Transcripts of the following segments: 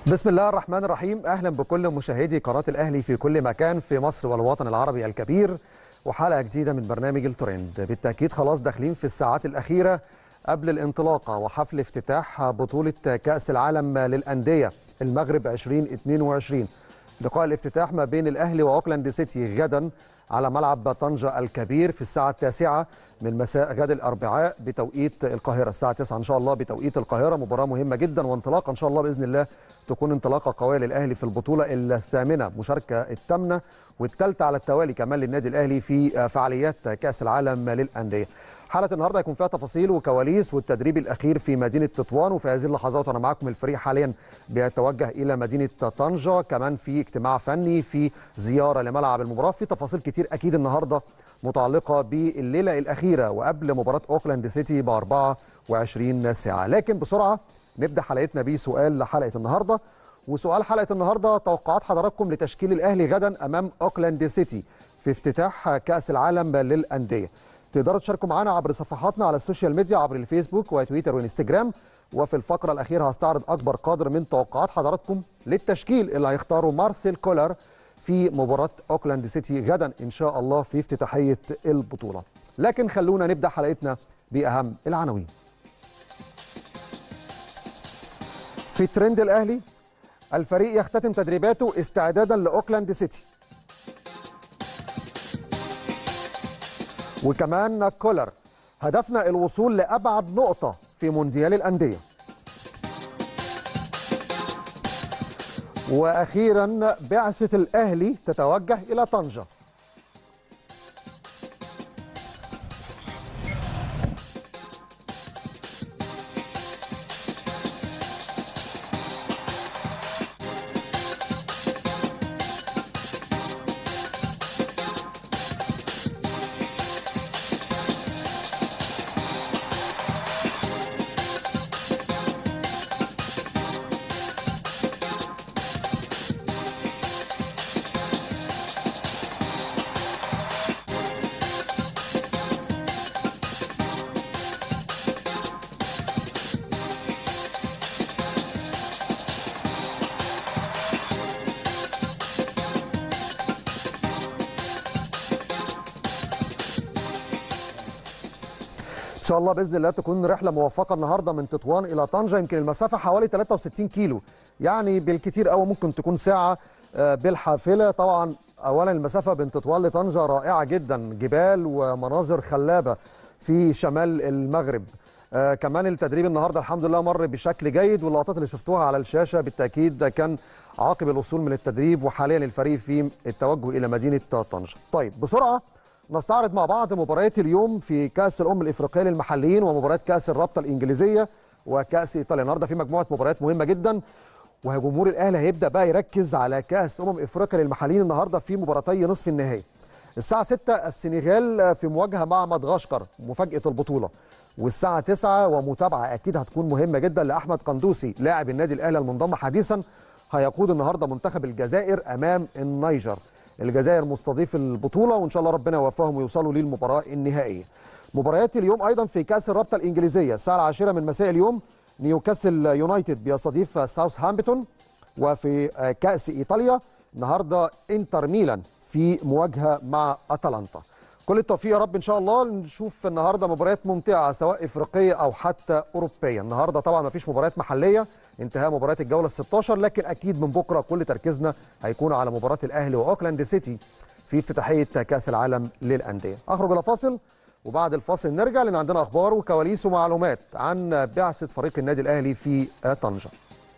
بسم الله الرحمن الرحيم اهلا بكل مشاهدي قناه الاهلي في كل مكان في مصر والوطن العربي الكبير وحلقه جديده من برنامج الترند بالتاكيد خلاص داخلين في الساعات الاخيره قبل الانطلاقه وحفل افتتاح بطوله كاس العالم للانديه المغرب 2022 لقاء الافتتاح ما بين الاهلي واوكلاند سيتي غدا على ملعب طنجة الكبير في الساعة التاسعة من مساء غد الأربعاء بتوقيت القاهرة الساعة 9 إن شاء الله بتوقيت القاهرة مباراة مهمة جدا وانطلاقة إن شاء الله بإذن الله تكون انطلاقة قوية للأهلي في البطولة الثامنة مشاركة الثامنة والثالثة على التوالي كمان للنادي الأهلي في فعاليات كأس العالم للأندية حلقه النهارده هيكون فيها تفاصيل وكواليس والتدريب الاخير في مدينه تطوان وفي هذه اللحظات وانا معاكم الفريق حاليا بيتوجه الى مدينه طنجه كمان في اجتماع فني في زياره لملعب المباراه في تفاصيل كتير اكيد النهارده متعلقه بالليله الاخيره وقبل مباراه اوكلاند سيتي ب 24 ساعه لكن بسرعه نبدا حلقتنا بسؤال لحلقه النهارده وسؤال حلقه النهارده توقعات حضراتكم لتشكيل الاهلي غدا امام اوكلاند سيتي في افتتاح كاس العالم للانديه تقدروا تشاركوا معنا عبر صفحاتنا على السوشيال ميديا عبر الفيسبوك وتويتر وانستجرام وفي الفقره الاخيره هستعرض اكبر قدر من توقعات حضراتكم للتشكيل اللي هيختاره مارسيل كولر في مباراه اوكلاند سيتي غدا ان شاء الله في افتتاحيه البطوله لكن خلونا نبدا حلقتنا باهم العناوين في ترند الاهلي الفريق يختتم تدريباته استعدادا لاوكلاند سيتي وكمان كولر هدفنا الوصول لأبعد نقطة في مونديال الأندية وأخيرا بعثة الأهلي تتوجه إلى طنجة ان شاء الله باذن الله تكون رحله موفقه النهارده من تطوان الى طنجه يمكن المسافه حوالي 63 كيلو يعني بالكثير قوي ممكن تكون ساعه بالحافله طبعا اولا المسافه بين تطوان لطنجه رائعه جدا جبال ومناظر خلابه في شمال المغرب آه كمان التدريب النهارده الحمد لله مر بشكل جيد واللقطات اللي شفتوها على الشاشه بالتاكيد ده كان عقب الوصول من التدريب وحاليا الفريق في التوجه الى مدينه طنجه طيب بسرعه نستعرض مع بعض مباريات اليوم في كاس الامم الافريقيه للمحليين ومباريات كاس الرابطه الانجليزيه وكاس ايطاليا النهارده في مجموعه مباريات مهمه جدا وجمهور الاهلي هيبدا بقى يركز على كاس امم افريقيا للمحليين النهارده في مباراتي نصف النهائي الساعه 6 السنغال في مواجهه مع مدغشقر مفاجاه البطوله والساعه 9 ومتابعه اكيد هتكون مهمه جدا لاحمد قندوسي لاعب النادي الاهلي المنضم حديثا هيقود النهارده منتخب الجزائر امام النيجر الجزائر مستضيف البطوله وان شاء الله ربنا يوفقهم ويوصلوا للمباراه النهائيه. مباريات اليوم ايضا في كاس الرابطه الانجليزيه الساعه العاشره من مساء اليوم نيوكاسل يونايتد بيستضيف ساوثهامبتون وفي كاس ايطاليا النهارده انتر ميلان في مواجهه مع اتلانتا. كل التوفيق يا رب ان شاء الله نشوف النهارده مباريات ممتعه سواء افريقيه او حتى اوروبيه، النهارده طبعا ما فيش مباريات محليه انتهاء مباريات الجوله ال 16 لكن اكيد من بكره كل تركيزنا هيكون على مباراه الاهلي واوكلاند سيتي في افتتاحيه كاس العالم للانديه. اخرج الى فاصل وبعد الفاصل نرجع لان عندنا اخبار وكواليس ومعلومات عن بعثه فريق النادي الاهلي في طنجه.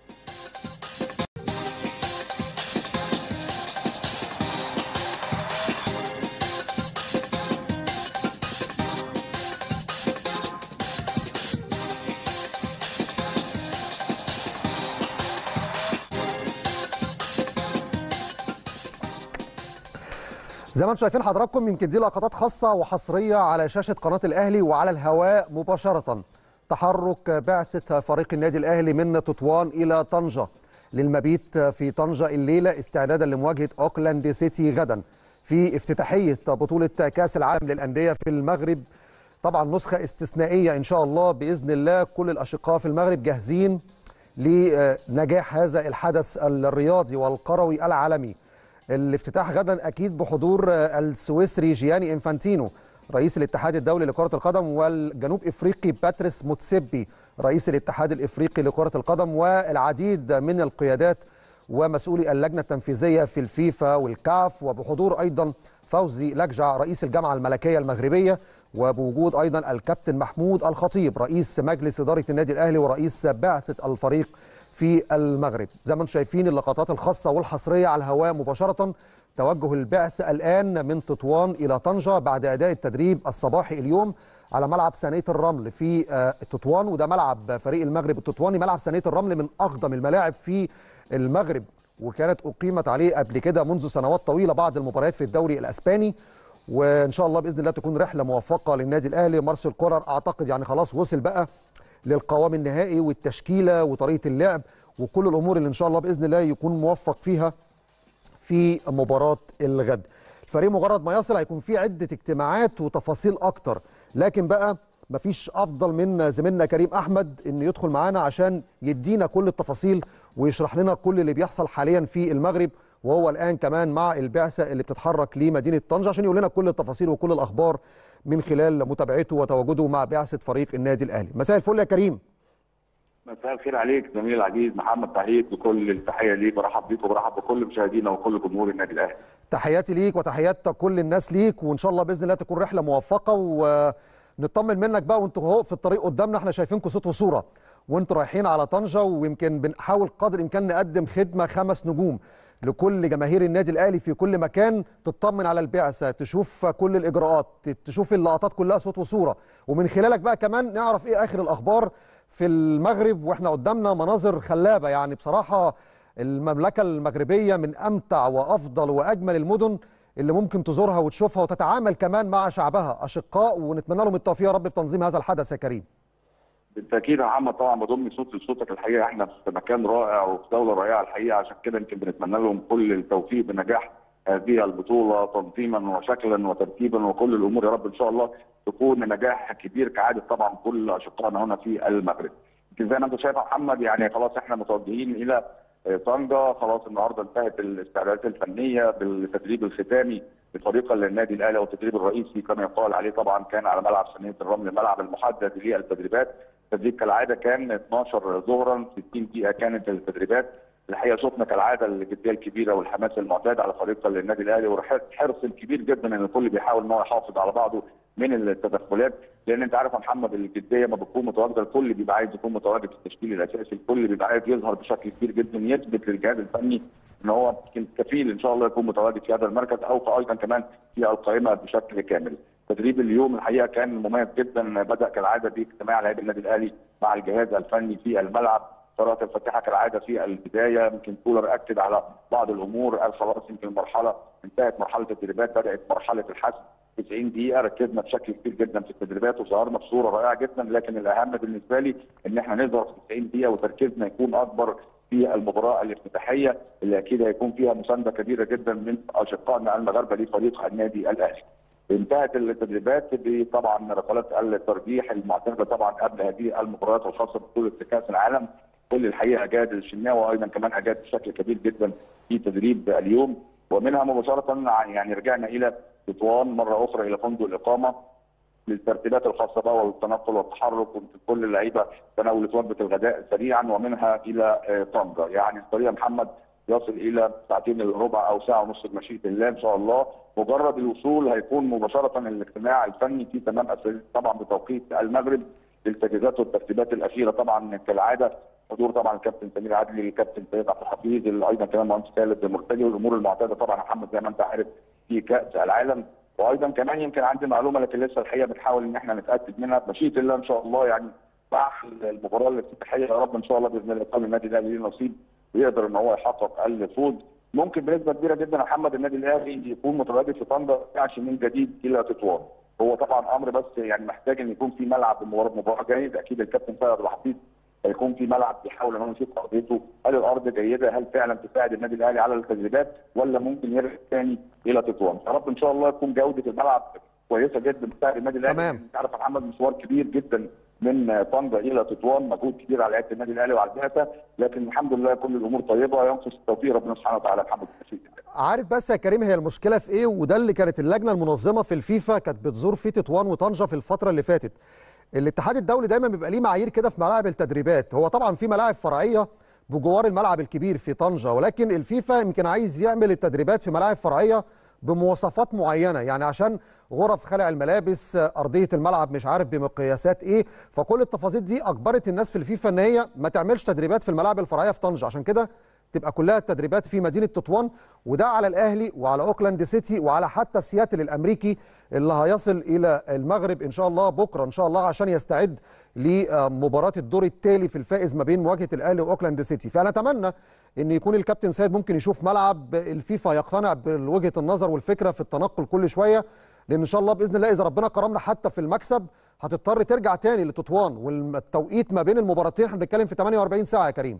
زي ما انتم شايفين حضراتكم يمكن دي لقطات خاصه وحصريه على شاشه قناه الاهلي وعلى الهواء مباشره تحرك بعثه فريق النادي الاهلي من تطوان الى طنجه للمبيت في طنجه الليله استعدادا لمواجهه اوكلاند سيتي غدا في افتتاحيه بطوله كاس العالم للانديه في المغرب طبعا نسخه استثنائيه ان شاء الله باذن الله كل الاشقاء في المغرب جاهزين لنجاح هذا الحدث الرياضي والقروي العالمي الافتتاح غدا اكيد بحضور السويسري جياني انفانتينو رئيس الاتحاد الدولي لكرة القدم والجنوب افريقي باتريس موتسيبي رئيس الاتحاد الافريقي لكرة القدم والعديد من القيادات ومسؤولي اللجنة التنفيذية في الفيفا والكاف وبحضور ايضا فوزي لجع رئيس الجامعة الملكية المغربية وبوجود ايضا الكابتن محمود الخطيب رئيس مجلس اداره النادي الاهلي ورئيس بعثه الفريق في المغرب زي ما انتم شايفين اللقطات الخاصه والحصريه على الهواء مباشره توجه البعث الان من تطوان الى طنجه بعد اداء التدريب الصباحي اليوم على ملعب ثانيه الرمل في تطوان وده ملعب فريق المغرب التطواني ملعب ثانيه الرمل من اقدم الملاعب في المغرب وكانت اقيمت عليه قبل كده منذ سنوات طويله بعض المباريات في الدوري الاسباني وان شاء الله باذن الله تكون رحله موفقه للنادي الاهلي مارسيل كولر اعتقد يعني خلاص وصل بقى للقوام النهائي والتشكيله وطريقه اللعب وكل الامور اللي ان شاء الله باذن الله يكون موفق فيها في مباراه الغد الفريق مجرد ما يصل هيكون في عده اجتماعات وتفاصيل اكتر لكن بقى مفيش افضل من زميلنا كريم احمد انه يدخل معانا عشان يدينا كل التفاصيل ويشرح لنا كل اللي بيحصل حاليا في المغرب وهو الان كمان مع البعثه اللي بتتحرك لمدينه طنجه عشان يقول لنا كل التفاصيل وكل الاخبار من خلال متابعته وتواجده مع بعثه فريق النادي الاهلي. مساء الفل يا كريم. مساء الخير عليك زميلي العزيز محمد تحييك بكل التحيه ليك برحب بيك وبرحب بكل مشاهدينا وكل جمهور النادي الاهلي. تحياتي ليك وتحيات كل الناس ليك وان شاء الله باذن الله تكون رحله موفقه ونطمن منك بقى وانتوا اهو في الطريق قدامنا احنا شايفينكم صوت وصوره وانتوا رايحين على طنجه ويمكن بنحاول قدر الامكان نقدم خدمه خمس نجوم لكل جماهير النادي الاهلي في كل مكان تطمن على البعثه تشوف كل الاجراءات تشوف اللقطات كلها صوت وصوره ومن خلالك بقى كمان نعرف ايه اخر الاخبار في المغرب واحنا قدامنا مناظر خلابه يعني بصراحه المملكه المغربيه من امتع وافضل واجمل المدن اللي ممكن تزورها وتشوفها وتتعامل كمان مع شعبها اشقاء ونتمنى لهم التوفيق يا رب في تنظيم هذا الحدث يا كريم بالتاكيد يا محمد طبعا بضم صوت لصوتك الحقيقه احنا في مكان رائع وفي دوله رائعه الحقيقه عشان كده يمكن بنتمنى لهم كل التوفيق بنجاح هذه البطوله تنظيما وشكلا وترتيبا وكل الامور يا رب ان شاء الله تكون نجاح كبير كعاده طبعا كل اشقائنا هنا في المغرب. يمكن زي ما انت شايف يا محمد يعني خلاص احنا متوجهين الى طنجه خلاص النهارده انتهت الاستعدادات الفنيه بالتدريب الختامي لفريق النادي الاهلي والتدريب الرئيسي كما يقال عليه طبعا كان على ملعب ثانيه الرمل الملعب المحدد للتدريبات التدريب كالعاده كان 12 ظهرا 60 دقيقه كانت التدريبات الحقيقه شفنا كالعاده الجديه الكبيره والحماس المعتاد على فريق النادي الاهلي والحرص الكبير جدا ان الكل بيحاول ان هو يحافظ على بعضه من التدخلات لان انت عارف يا محمد الجديه ما بتكون متواجده الكل بيبقى عايز يكون متواجد في التشكيل الاساسي الكل بيبقى عايز يظهر بشكل كبير جدا يثبت للجهاز الفني ان هو كفيل ان شاء الله يكون متواجد في هذا المركز او ايضا كمان في القائمه بشكل كامل. تدريب اليوم الحقيقه كان مميز جدا بدا كالعاده باجتماع لاعبي النادي الاهلي مع الجهاز الفني في الملعب قرارات الفاتحه كالعاده في البدايه يمكن كولر اكد على بعض الامور قال خلاص يمكن المرحله انتهت مرحله التدريبات بدات مرحله الحسم 90 دقيقه ركزنا بشكل كبير جدا في التدريبات وظهرنا بصوره رائعه جدا لكن الاهم بالنسبه لي ان احنا نظهر في 90 دقيقه وتركيزنا يكون اكبر في المباراه الافتتاحيه اللي اكيد هيكون فيها مسانده كبيره جدا من اشقائنا المغاربه لفريق النادي الاهلي. انتهت التدريبات بطبعا ركلات الترجيح المعتمده طبعا قبل هذه المباريات الخاصه ببطوله كاس العالم كل الحقيقه اجاد الشناوي وايضا كمان اجاد بشكل كبير جدا في تدريب اليوم ومنها مباشره يعني رجعنا الى تطوان مره اخرى الى فندق الاقامه للترتيبات الخاصه بقى والتنقل والتحرك وكل اللعيبه تناولت وجبه الغداء سريعا ومنها الى طنجه يعني الطريق محمد يصل الى ساعتين الا ربع او ساعه ونص بمشيئه الله ان شاء الله مجرد الوصول هيكون مباشره الاجتماع الفني في تمام طبعا بتوقيت المغرب للتجهيزات والترتيبات الاخيره طبعا كالعاده حضور طبعا الكابتن سمير عدلي الكابتن سيد عبد الحفيظ ايضا كمان مهندس خالد مرتجي والامور المعتاده طبعا محمد زي ما انت عارف في كاس العالم وايضا كمان يمكن عندي معلومه لكن لسه الحقيقه بنحاول ان احنا نتاكد منها بمشيئه الله ان شاء الله يعني بعد المباراه الافتتاحيه يا رب ان شاء الله باذن الله يكون النادي الاهلي ليه نصيب ويقدر ان هو يحقق الفوز ممكن بنسبه كبيره جدا يا محمد النادي الاهلي يكون متواجد في طنجه يعش من جديد الى تطوان هو طبعا امر بس يعني محتاج ان يكون في ملعب مباراه مباراه جيد اكيد الكابتن سيد عبد الحفيظ هيكون في ملعب بيحاول ان هو يشوف ارضيته هل الارض جيده هل فعلا تساعد النادي الاهلي على التدريبات ولا ممكن يرجع ثاني الى تطوان يا رب ان شاء الله تكون جوده الملعب كويسه جدا تساعد النادي الاهلي تمام انت عارف يا محمد مشوار كبير جدا من طنجه الى تطوان مجهود كبير على لعيبه النادي الاهلي وعلى البعثه لكن الحمد لله كل الامور طيبه ينقص التوفيق ربنا سبحانه وتعالى محمد النسيب عارف بس يا كريم هي المشكله في ايه وده اللي كانت اللجنه المنظمه في الفيفا كانت بتزور فيه تطوان وطنجه في الفتره اللي فاتت الاتحاد الدولي دايما بيبقى ليه معايير كده في ملاعب التدريبات هو طبعا في ملاعب فرعيه بجوار الملعب الكبير في طنجه ولكن الفيفا يمكن عايز يعمل التدريبات في ملاعب فرعيه بمواصفات معينه يعني عشان غرف خلع الملابس ارضيه الملعب مش عارف بمقياسات ايه فكل التفاصيل دي اجبرت الناس في الفيفا ان هي ما تعملش تدريبات في الملاعب الفرعيه في طنجه عشان كده تبقى كلها التدريبات في مدينه تطوان وده على الاهلي وعلى اوكلاند سيتي وعلى حتى سياتل الامريكي اللي هيصل الى المغرب ان شاء الله بكره ان شاء الله عشان يستعد لمباراه الدور التالي في الفائز ما بين مواجهه الاهلي واوكلاند سيتي فانا اتمنى ان يكون الكابتن سيد ممكن يشوف ملعب الفيفا يقتنع بوجهه النظر والفكره في التنقل كل شويه لان ان شاء الله باذن الله اذا ربنا كرمنا حتى في المكسب هتضطر ترجع تاني لتطوان والتوقيت ما بين المباراتين احنا بنتكلم في 48 ساعه يا كريم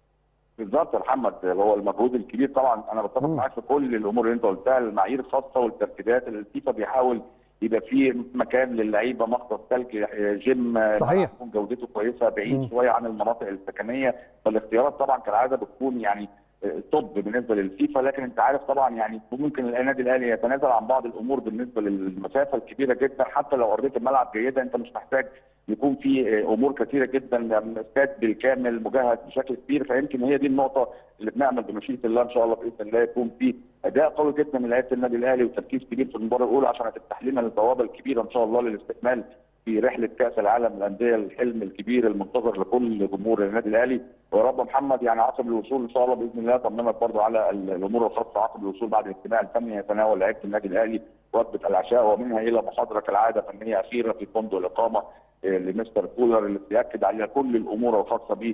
بالظبط يا محمد هو المجهود الكبير طبعا انا بتفق معاك في كل الامور اللي انت قلتها المعايير الخاصه والترتيبات اللي الفيفا بيحاول يبقى فيه مكان للعيبه مختص ثلج جيم صحيح تكون جودته كويسه بعيد شويه عن المناطق السكنيه فالاختيارات طبعا كالعاده بتكون يعني طب بالنسبه للفيفا لكن انت عارف طبعا يعني ممكن النادي الاهلي يتنازل عن بعض الامور بالنسبه للمسافه الكبيره جدا حتى لو ارضيه الملعب جيده انت مش محتاج يكون في امور كثيره جدا استاد بالكامل مجهز بشكل كبير فيمكن هي دي النقطه اللي بنعمل بمشيئه الله ان شاء الله باذن الله يكون في اداء قوي جدا من لعيبه النادي الاهلي وتركيز كبير في المباراه الاولى عشان هتفتح لنا البوابه الكبيره ان شاء الله للاستكمال في رحله كاس العالم للانديه الحلم الكبير المنتظر لكل جمهور النادي الاهلي ويا رب محمد يعني عقب الوصول ان شاء الله باذن الله طمنك برضه على الامور الخاصه عقب الوصول بعد الاجتماع الفني يتناول لعيبه النادي الاهلي وجبه العشاء ومنها الى محاضره كالعاده فنيه اخيره في فندق الاقامه لمستر كولر اللي بياكد عليها كل الامور الخاصه به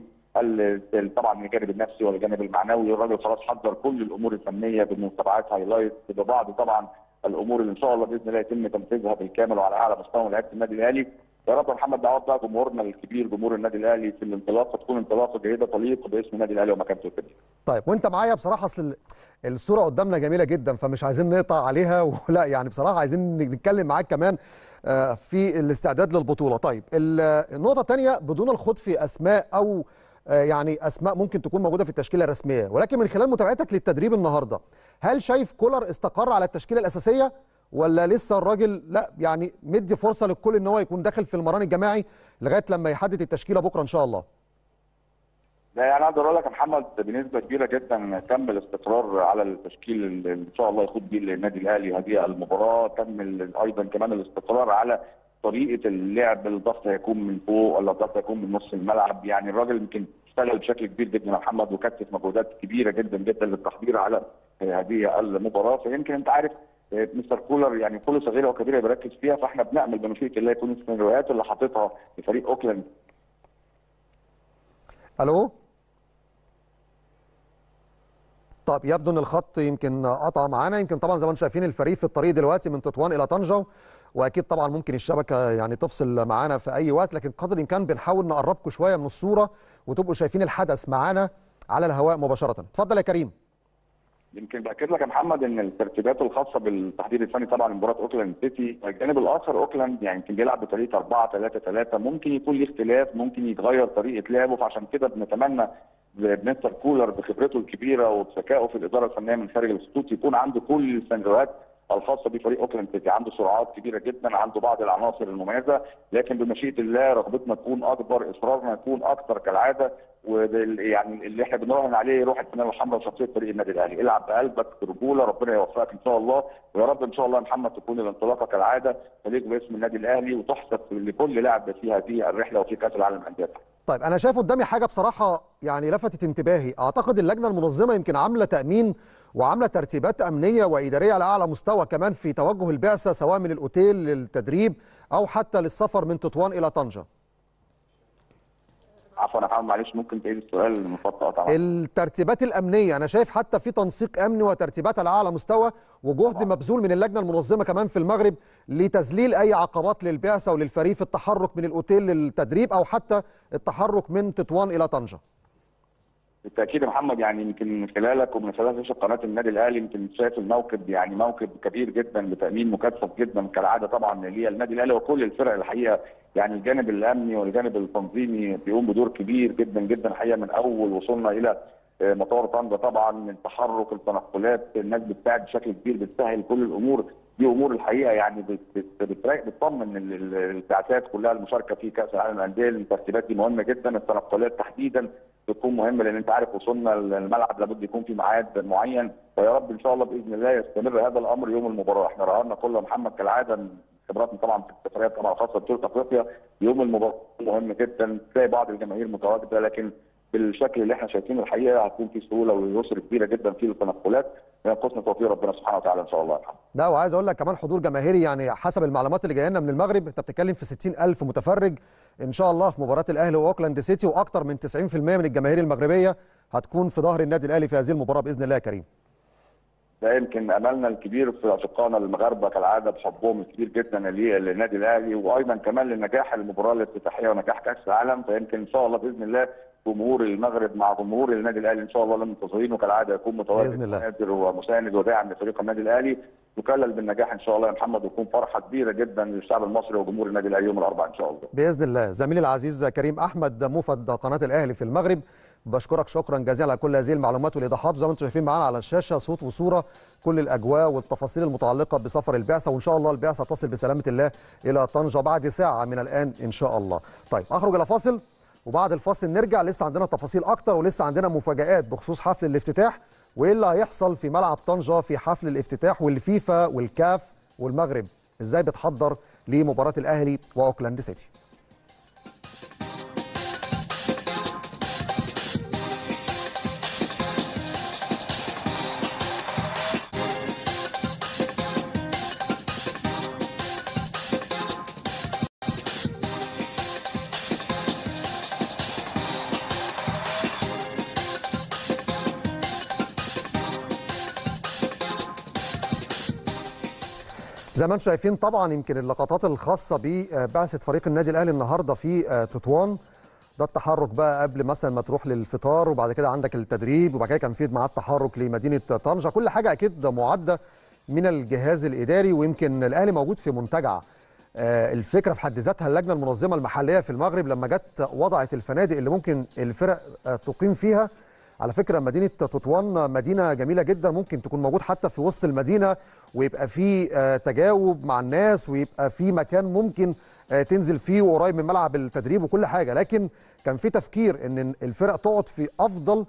طبعا الجانب النفسي والجانب المعنوي الراجل خلاص حضر كل الامور الفنيه بمتابعات هايلايت ببعض طبعا الامور اللي ان شاء الله باذن الله يتم تنفيذها بالكامل وعلى اعلى مستوى لعيبه النادي الاهلي يا رب محمد دعوات بقى جمهورنا الكبير جمهور النادي الاهلي في الانطلاقه تكون انطلاقه جيده تليق باسم النادي الاهلي ومكانته الكبيره. طيب وانت معايا بصراحه اصل الصوره قدامنا جميله جدا فمش عايزين نقطع عليها ولا يعني بصراحه عايزين نتكلم معاك كمان في الاستعداد للبطوله. طيب النقطه الثانيه بدون الخوض في اسماء او يعني اسماء ممكن تكون موجوده في التشكيله الرسميه ولكن من خلال متابعتك للتدريب النهارده هل شايف كولر استقر على التشكيله الاساسيه ولا لسه الراجل لا يعني مدي فرصه للكل ان هو يكون داخل في المران الجماعي لغايه لما يحدد التشكيله بكره ان شاء الله لا يعني اقدر اقول لك يا محمد بنسبه كبيره جدا تم الاستقرار على التشكيل اللي ان شاء الله يخوض به النادي الاهلي هذه المباراه تم ايضا كمان الاستقرار على طريقه اللعب الضغط هيكون من فوق ولا الضغط هيكون من نص الملعب يعني الراجل يمكن اشتغل بشكل كبير جدا يا محمد وكثف مجهودات كبيره جدا جدا للتحضير على هذه المباراه فيمكن انت عارف مستر كولر يعني كل صغيره وكبيره بيركز فيها فاحنا بنامل بمشيئه الله يكون السيناريوهات اللي حاططها لفريق اوكلاند الو طب يبدو ان الخط يمكن قطع معانا يمكن طبعا زي ما انتم شايفين الفريق في الطريق دلوقتي من تطوان الى طنجه واكيد طبعا ممكن الشبكه يعني تفصل معانا في اي وقت لكن قدر الامكان بنحاول نقربكم شويه من الصوره وتبقوا شايفين الحدث معانا على الهواء مباشره اتفضل يا كريم يمكن باكد لك يا محمد ان الترتيبات الخاصه بالتحضير الفني طبعا لمباراه اوكلاند سيتي الجانب الاخر اوكلاند يعني يمكن بيلعب بطريقه 4 3 3 ممكن يكون ليه اختلاف ممكن يتغير طريقه لعبه فعشان كده بنتمنى بمستر كولر بخبرته الكبيره وبذكائه في الاداره الفنيه من خارج الخطوط يكون عنده كل السيناريوهات الخاصه بفريق اوكلاند سيتي عنده سرعات كبيره جدا عنده بعض العناصر المميزه لكن بمشيئه الله رغبتنا تكون اكبر اصرارنا يكون اكثر كالعاده ويعني اللي احنا بنراهن عليه روح الفانيلا الحمراء وشخصيه فريق النادي الاهلي العب بقلبك برجوله ربنا يوفقك ان شاء الله ويا رب ان شاء الله يا محمد تكون الانطلاقه كالعاده تليق باسم النادي الاهلي وتحسب لكل لاعب في هذه الرحله وفي كاس العالم للانديه طيب انا شايف قدامي حاجه بصراحه يعني لفتت انتباهي اعتقد اللجنه المنظمه يمكن عامله تامين وعامله ترتيبات امنيه واداريه على اعلى مستوى كمان في توجه البعثه سواء من الاوتيل للتدريب او حتى للسفر من تطوان الى طنجه عفوا يا محمد معلش ممكن تعيد السؤال المفضل طبعا الترتيبات الامنيه انا شايف حتى في تنسيق امني وترتيبات على اعلى مستوى وجهد طبعا. مبذول من اللجنه المنظمه كمان في المغرب لتذليل اي عقبات للبعثه وللفريق في التحرك من الاوتيل للتدريب او حتى التحرك من تطوان الى طنجه بالتاكيد يا محمد يعني يمكن من خلالك ومن خلال شاشه قناه النادي الاهلي يمكن شايف الموكب يعني موكب كبير جدا لتامين مكثف جدا كالعاده طبعا للنادي الاهلي وكل الفرق الحقيقه يعني الجانب الامني والجانب التنظيمي بيقوم بدور كبير جدا جدا الحقيقه من اول وصولنا الى مطار طنجه طبعا من تحرك التنقلات الناس بتساعد بشكل كبير بتسهل كل الامور دي امور الحقيقه يعني بتطمن البعثات كلها المشاركه في كاس العالم للانديه الترتيبات دي مهمه جدا التنقلات تحديدا بتكون مهمه لان انت عارف وصلنا الملعب لابد يكون في ميعاد معين ويا رب ان شاء الله باذن الله يستمر هذا الامر يوم المباراه احنا رهنا كله محمد كالعاده خبراتنا طبعا في السفريات طبعا خاصه بطوله افريقيا يوم المباراه مهم جدا تلاقي بعض الجماهير متواجده لكن بالشكل اللي احنا شايفينه الحقيقه هتكون في سهوله ويسر كبيره جدا في التنقلات ينقصنا توفيق ربنا سبحانه وتعالى ان شاء الله يرحمه. لا وعايز اقول لك كمان حضور جماهيري يعني حسب المعلومات اللي جايه لنا من المغرب انت بتتكلم في 60000 متفرج ان شاء الله في مباراه الاهلي واوكلاند سيتي واكثر من 90% من الجماهير المغربيه هتكون في ظهر النادي الاهلي في هذه المباراه باذن الله يا كريم. ده يمكن املنا الكبير في اشقائنا المغاربه كالعاده بحبهم الكبير جدا للنادي الاهلي وايضا كمان لنجاح المباراه الافتتاحيه ونجاح كاس العالم فيمكن ان شاء الله باذن الله جمهور المغرب مع جمهور النادي الاهلي ان شاء الله لم منتظرين وكالعاده يكون متواجد قادر ومساند وداعم لفريق النادي الاهلي يكلل بالنجاح ان شاء الله يا محمد ويكون فرحه كبيره جدا للشعب المصري وجمهور النادي الاهلي يوم الاربعاء ان شاء الله. باذن الله زميلي العزيز كريم احمد موفد قناه الاهلي في المغرب بشكرك شكرا جزيلا على كل هذه المعلومات والايضاحات زي ما انتم شايفين معانا على الشاشه صوت وصوره كل الاجواء والتفاصيل المتعلقه بسفر البعثه وان شاء الله البعثه تصل بسلامه الله الى طنجه بعد ساعه من الان ان شاء الله. طيب اخرج الى فاصل وبعد الفاصل نرجع لسه عندنا تفاصيل اكتر ولسه عندنا مفاجآت بخصوص حفل الافتتاح وايه اللي هيحصل في ملعب طنجه في حفل الافتتاح والفيفا والكاف والمغرب ازاي بتحضر لمباراه الاهلي واوكلاند سيتي. زي ما انتم شايفين طبعا يمكن اللقطات الخاصه ببعثه فريق النادي الاهلي النهارده في تطوان ده التحرك بقى قبل مثلا ما تروح للفطار وبعد كده عندك التدريب وبعد كده كان في معاه التحرك لمدينه طنجه كل حاجه اكيد معده من الجهاز الاداري ويمكن الاهلي موجود في منتجع الفكره في حد ذاتها اللجنه المنظمه المحليه في المغرب لما جت وضعت الفنادق اللي ممكن الفرق تقيم فيها على فكره مدينه تطوان مدينه جميله جدا ممكن تكون موجود حتى في وسط المدينه ويبقى في تجاوب مع الناس ويبقى في مكان ممكن تنزل فيه وقريب من ملعب التدريب وكل حاجه لكن كان في تفكير ان الفرق تقعد في افضل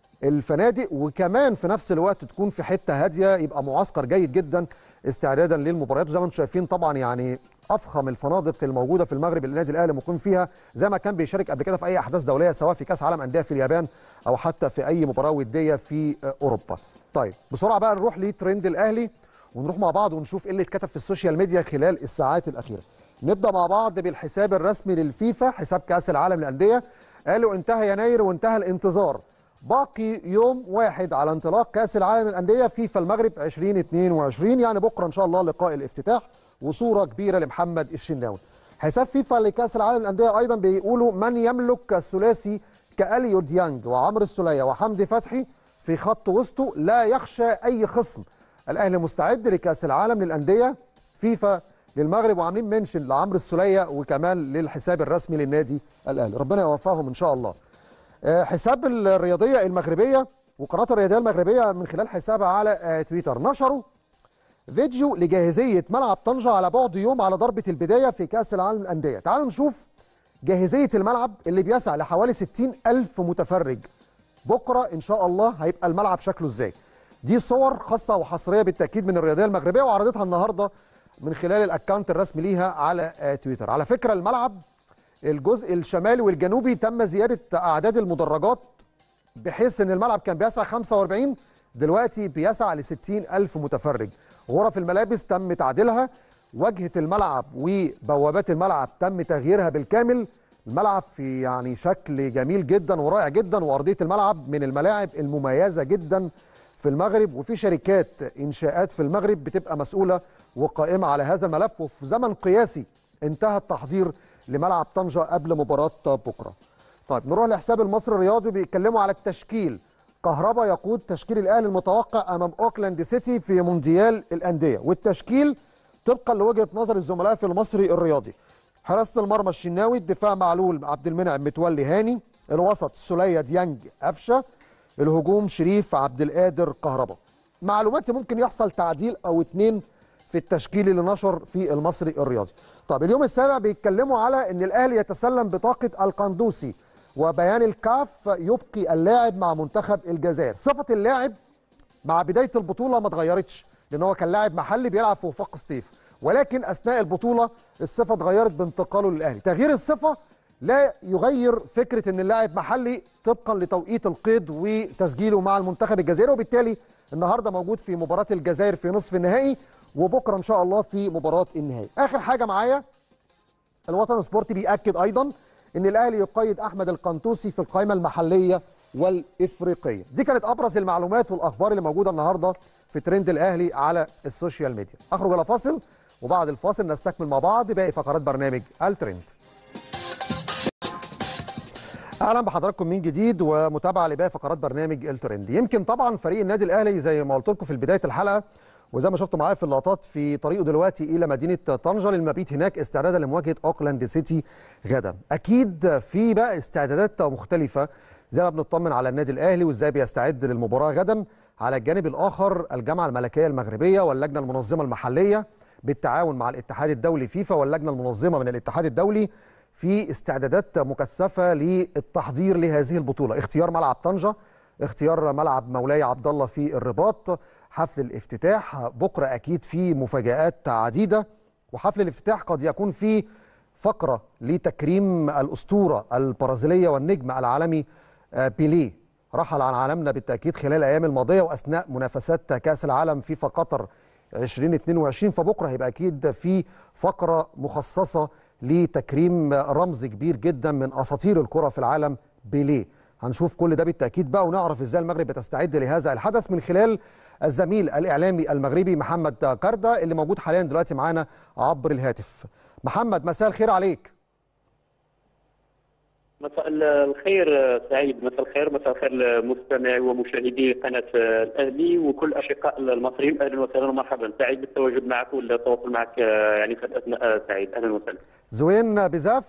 الفنادق وكمان في نفس الوقت تكون في حته هاديه يبقى معسكر جيد جدا استعدادا للمباريات وزي ما انتم شايفين طبعا يعني افخم الفنادق الموجوده في المغرب اللي النادي الاهلي مقيم فيها زي ما كان بيشارك قبل كده في اي احداث دوليه سواء في كاس عالم انديه في اليابان او حتى في اي مباراه وديه في اوروبا. طيب بسرعه بقى نروح لترند الاهلي ونروح مع بعض ونشوف ايه اللي اتكتب في السوشيال ميديا خلال الساعات الاخيره. نبدا مع بعض بالحساب الرسمي للفيفا حساب كاس العالم للانديه قالوا انتهى يناير وانتهى الانتظار. باقي يوم واحد على انطلاق كاس العالم للانديه فيفا المغرب 2022 يعني بكره ان شاء الله لقاء الافتتاح وصوره كبيره لمحمد الشناوي. حساب فيفا لكاس العالم للانديه ايضا بيقولوا من يملك الثلاثي كاليو ديانج وعمرو السوليه وحمدي فتحي في خط وسطه لا يخشى اي خصم. الاهلي مستعد لكاس العالم للانديه فيفا للمغرب وعاملين منشن لعمرو السوليه وكمان للحساب الرسمي للنادي الاهلي ربنا يوفقهم ان شاء الله. حساب الرياضيه المغربيه وقناه الرياضيه المغربيه من خلال حسابها على تويتر نشروا فيديو لجاهزيه ملعب طنجه على بعد يوم على ضربه البدايه في كاس العالم للانديه تعالوا نشوف جاهزيه الملعب اللي بيسع لحوالي 60 ألف متفرج بكره ان شاء الله هيبقى الملعب شكله ازاي دي صور خاصه وحصريه بالتاكيد من الرياضيه المغربيه وعرضتها النهارده من خلال الاكونت الرسمي ليها على تويتر على فكره الملعب الجزء الشمالي والجنوبي تم زياده اعداد المدرجات بحيث ان الملعب كان بيسع 45 دلوقتي بيسع ل 60 ألف متفرج غرف الملابس تم تعديلها واجهه الملعب وبوابات الملعب تم تغييرها بالكامل الملعب في يعني شكل جميل جدا ورائع جدا وارضيه الملعب من الملاعب المميزه جدا في المغرب وفي شركات انشاءات في المغرب بتبقى مسؤوله وقائمه على هذا الملف وفي زمن قياسي انتهى التحضير لملعب طنجه قبل مباراه بكره. طيب نروح لحساب المصري الرياضي بيتكلموا على التشكيل كهربا يقود تشكيل الاهلي المتوقع امام اوكلاند سيتي في مونديال الانديه والتشكيل طبقا لوجهه نظر الزملاء في المصري الرياضي حراسه المرمى الشناوي الدفاع معلول عبد المنعم متولي هاني الوسط سولية ديانج قفشه الهجوم شريف عبد القادر كهربا معلوماتي ممكن يحصل تعديل او اتنين في التشكيل اللي نشر في المصري الرياضي طب اليوم السابع بيتكلموا على ان الاهلي يتسلم بطاقه القندوسي وبيان الكاف يبقي اللاعب مع منتخب الجزائر صفه اللاعب مع بدايه البطوله ما اتغيرتش لان هو كان لاعب محلي بيلعب في وفاق سطيف ولكن اثناء البطوله الصفه اتغيرت بانتقاله للاهلي تغيير الصفه لا يغير فكره ان اللاعب محلي طبقا لتوقيت القيد وتسجيله مع المنتخب الجزائري وبالتالي النهارده موجود في مباراه الجزائر في نصف النهائي وبكره ان شاء الله في مباراه النهائي اخر حاجه معايا الوطن سبورتي بيأكد ايضا ان الاهلي يقيد احمد القنطوسي في القائمه المحليه والافريقيه دي كانت ابرز المعلومات والاخبار اللي موجوده النهارده في ترند الاهلي على السوشيال ميديا اخرج الى فاصل وبعد الفاصل نستكمل مع بعض باقي فقرات برنامج الترند اهلا بحضراتكم من جديد ومتابعه لباقي فقرات برنامج الترند يمكن طبعا فريق النادي الاهلي زي ما قلت لكم في بدايه الحلقه وزي ما شفتوا معايا في اللقطات في طريقه دلوقتي الى مدينه طنجه للمبيت هناك استعدادا لمواجهه اوكلاند سيتي غدا اكيد في بقى استعدادات مختلفه زي ما بنطمن على النادي الاهلي وازاي بيستعد للمباراه غدا على الجانب الاخر الجامعه الملكيه المغربيه واللجنه المنظمه المحليه بالتعاون مع الاتحاد الدولي فيفا واللجنه المنظمه من الاتحاد الدولي في استعدادات مكثفه للتحضير لهذه البطوله اختيار ملعب طنجه اختيار ملعب مولاي عبد الله في الرباط حفل الافتتاح بكره اكيد في مفاجات عديده وحفل الافتتاح قد يكون فيه فقره لتكريم الاسطوره البرازيليه والنجم العالمي بيليه رحل عن عالمنا بالتاكيد خلال الايام الماضيه واثناء منافسات كاس العالم فيفا قطر 2022 فبكره هيبقى اكيد في فقره مخصصه لتكريم رمز كبير جدا من اساطير الكره في العالم بيليه هنشوف كل ده بالتاكيد بقى ونعرف ازاي المغرب بتستعد لهذا الحدث من خلال الزميل الاعلامي المغربي محمد كرده اللي موجود حاليا دلوقتي معانا عبر الهاتف محمد مساء الخير عليك مساء الخير سعيد مساء الخير مساء الخير لمستمعي ومشاهدي قناه الاهلي وكل اشقاء المصريين اهلا وسهلا ومرحبا سعيد بالتواجد معك والتواصل معك يعني في الاثناء سعيد اهلا وسهلا زوين بزاف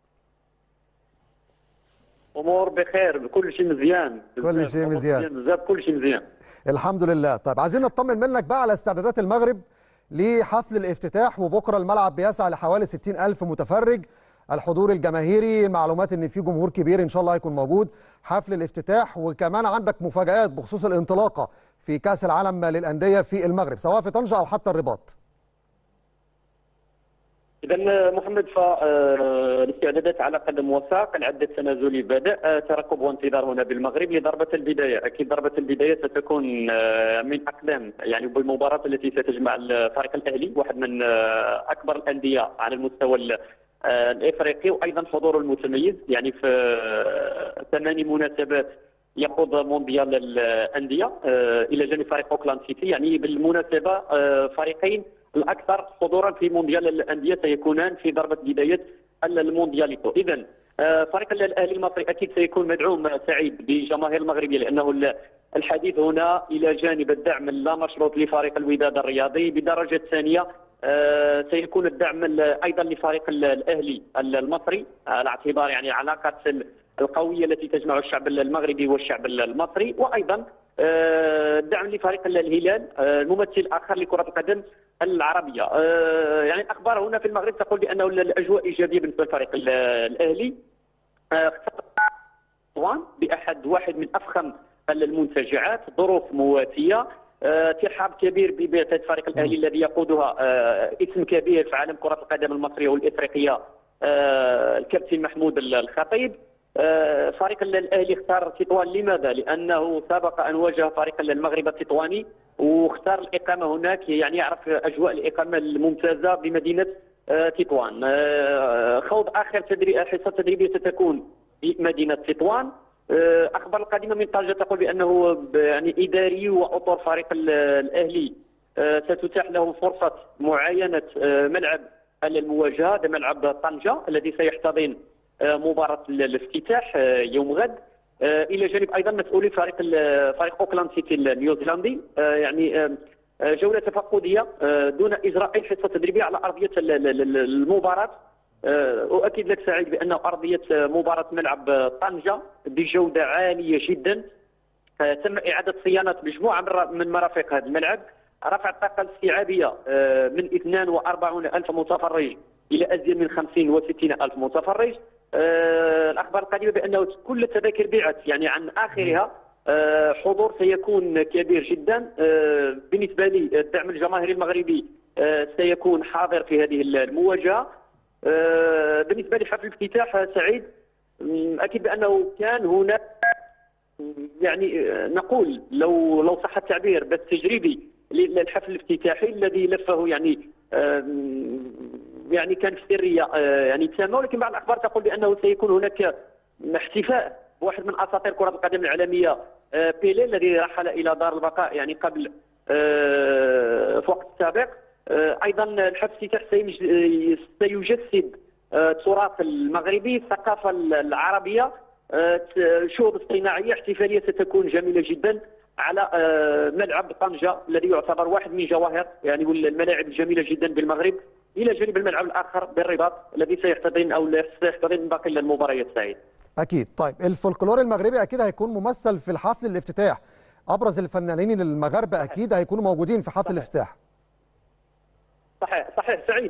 امور بخير كل شيء مزيان كل شيء مزيان بزاف كل شيء مزيان الحمد لله طيب عايزين نطمن منك بقى على استعدادات المغرب لحفل الافتتاح وبكره الملعب بيسع لحوالي 60 ألف متفرج الحضور الجماهيري معلومات ان في جمهور كبير ان شاء الله هيكون موجود حفل الافتتاح وكمان عندك مفاجآت بخصوص الانطلاقه في كاس العالم للانديه في المغرب سواء في طنجه او حتى الرباط اذا محمد فالاستعدادات على قدم وساق العد التنازلي بدا ترقب وانتظار هنا بالمغرب لضربه البدايه اكيد ضربه البدايه ستكون من اقدام يعني بالمباراه التي ستجمع الفريق الاهلي واحد من اكبر الانديه على المستوى الافريقي وايضا حضوره المتميز يعني في ثماني مناسبات يخوض مونديال الانديه الى جانب فريق اوكلاند سيتي يعني بالمناسبه فريقين الاكثر حضورا في مونديال الانديه سيكونان في ضربه بدايه الموندياليتو اذا فريق الاهلي المصري اكيد سيكون مدعوم سعيد بجماهير المغربيه لانه الحديث هنا الى جانب الدعم اللامشروط لفريق الوداد الرياضي بدرجه ثانيه سيكون الدعم ايضا لفريق الاهلي المصري على اعتبار يعني علاقه القويه التي تجمع الشعب المغربي والشعب المصري وايضا الدعم لفريق الهلال الممثل الاخر لكره القدم العربيه يعني الاخبار هنا في المغرب تقول بانه الاجواء ايجابيه بالنسبه للفريق الاهلي باحد واحد من افخم المنتجعات ظروف مواتيه ترحاب كبير ببعثه فريق الاهلي الذي يقودها اسم كبير في عالم كره القدم المصريه والافريقيه الكابتن محمود الخطيب فريق الاهلي اختار تطوان لماذا؟ لانه سبق ان واجه فريق المغرب التطواني واختار الاقامه هناك يعني يعرف اجواء الاقامه الممتازه بمدينه تطوان خوض اخر تدريب حصه تدريبيه ستكون في مدينه تطوان اخبار القادمه من طنجه تقول بانه يعني اداري واطر فريق الاهلي ستتاح له فرصه معاينه ملعب المواجهه ملعب طنجه الذي سيحتضن مباراه الافتتاح يوم غد الى جانب ايضا مسؤولي فريق فريق اوكلاند سيتي النيوزيلندي يعني جوله تفقديه دون اجراء اي حصه تدريبيه على ارضيه المباراه اؤكد لك سعيد بان ارضيه مباراه ملعب طنجه بجوده عاليه جدا تم اعاده صيانه مجموعه من مرافق هذا الملعب رفع الطاقه الاستيعابيه من 42 الف متفرج الى ازيد من 50 و 60 الف متفرج الاخبار القديمه بانه كل التذاكر بيعت يعني عن اخرها حضور سيكون كبير جدا بالنسبه لي الدعم الجماهيري المغربي سيكون حاضر في هذه المواجهه بالنسبه لحفل الافتتاح سعيد اكيد بانه كان هناك يعني نقول لو لو صح التعبير بس تجريبي للحفل الافتتاحي الذي لفه يعني يعني كان في سريه يعني تامه ولكن بعض الاخبار تقول بانه سيكون هناك احتفاء بواحد من اساطير كره القدم العالميه بيلي الذي رحل الى دار البقاء يعني قبل في وقت سابق ايضا الحفل الافتتاح سيجسد التراث المغربي الثقافه العربيه شهود اصطناعيه احتفاليه ستكون جميله جدا على ملعب طنجه الذي يعتبر واحد من جواهر يعني الملاعب الجميله جدا بالمغرب الى جانب الملعب الاخر بالرباط الذي سيحتضن او سيحتضن باقي المباريات سعيد. اكيد طيب الفولكلور المغربي اكيد هيكون ممثل في الحفل الافتتاح ابرز الفنانين المغاربه اكيد هيكونوا موجودين في حفل الافتتاح. صحيح صحيح سعيد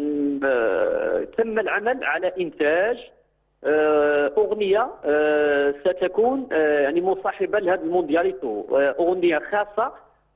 تم العمل على انتاج اغنيه ستكون يعني مصاحبه لهذا الموندياليتو اغنيه خاصه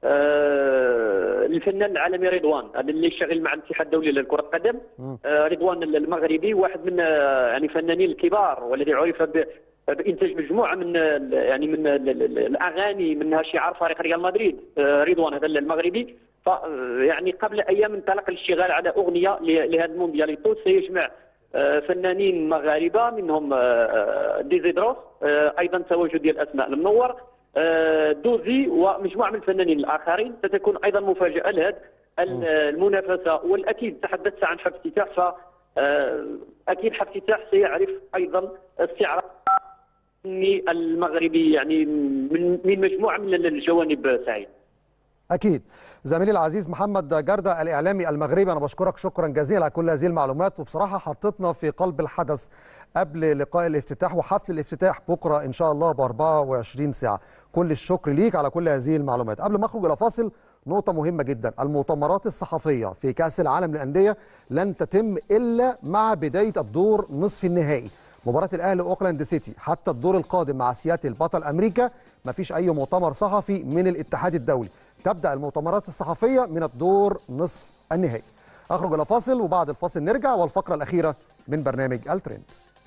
للفنان العالمي رضوان هذا اللي شغال مع الاتحاد الدولي لكره القدم رضوان المغربي واحد من يعني فنانين الكبار والذي عرف بانتاج مجموعه من يعني من الاغاني منها شعار فريق ريال مدريد رضوان هذا المغربي ف يعني قبل ايام انطلق الاشتغال على اغنيه لهذا الموندياليتو سيجمع فنانين مغاربه منهم ديزيدروس ايضا تواجد ديال اسماء المنور دوزي ومجموعه من الفنانين الاخرين ستكون ايضا مفاجاه لهذه المنافسه والاكيد تحدثت عن حفل افتتاح ف اكيد حفل افتتاح سيعرف ايضا استعراض المغربي يعني من من مجموعه من الجوانب سعيد اكيد زميلي العزيز محمد جردة الاعلامي المغربي انا بشكرك شكرا جزيلا على كل هذه المعلومات وبصراحه حطتنا في قلب الحدث قبل لقاء الافتتاح وحفل الافتتاح بكره ان شاء الله ب 24 ساعه كل الشكر ليك على كل هذه المعلومات قبل ما اخرج الى فاصل نقطة مهمة جدا المؤتمرات الصحفية في كأس العالم للأندية لن تتم إلا مع بداية الدور نصف النهائي مباراة الأهلي وأوكلاند سيتي حتى الدور القادم مع سياتل بطل أمريكا مفيش أي مؤتمر صحفي من الاتحاد الدولي تبدأ المؤتمرات الصحفية من الدور نصف النهائي أخرج إلى فاصل وبعد الفاصل نرجع والفقرة الأخيرة من برنامج الترند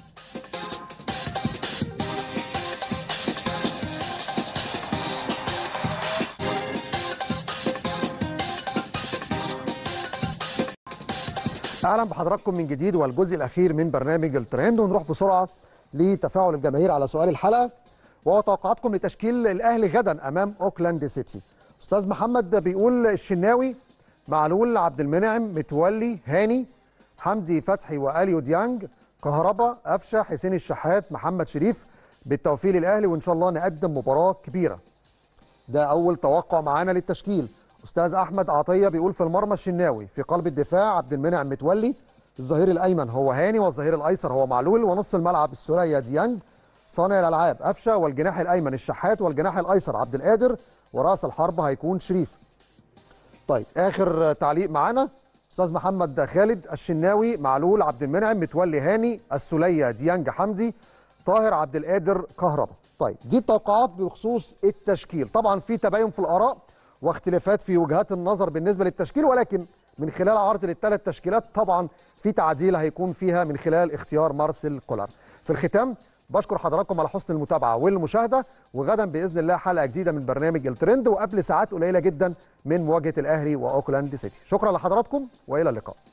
اهلا بحضراتكم من جديد والجزء الاخير من برنامج الترند ونروح بسرعه لتفاعل الجماهير على سؤال الحلقه وهو توقعاتكم لتشكيل الاهلي غدا امام اوكلاند سيتي استاذ محمد بيقول الشناوي معلول عبد المنعم متولي هاني حمدي فتحي واليو ديانج كهربا قفشه حسين الشحات محمد شريف بالتوفيق للاهلي وان شاء الله نقدم مباراه كبيره ده اول توقع معانا للتشكيل استاذ احمد عطيه بيقول في المرمى الشناوي في قلب الدفاع عبد المنعم متولي الظهير الايمن هو هاني والظهير الايسر هو معلول ونص الملعب السوريه ديانج صانع الالعاب قفشه والجناح الايمن الشحات والجناح الايسر عبد القادر وراس الحرب هيكون شريف طيب اخر تعليق معانا استاذ محمد خالد الشناوي معلول عبد المنعم متولي هاني السوليه ديانج حمدي طاهر عبد القادر كهربا طيب دي التوقعات بخصوص التشكيل طبعا في تباين في الاراء واختلافات في وجهات النظر بالنسبه للتشكيل ولكن من خلال عرض للثلاث تشكيلات طبعا في تعديل هيكون فيها من خلال اختيار مارسيل كولر في الختام بشكر حضراتكم على حسن المتابعه والمشاهده وغدا باذن الله حلقه جديده من برنامج الترند وقبل ساعات قليله جدا من مواجهه الاهلي واوكلاند سيتي شكرا لحضراتكم والى اللقاء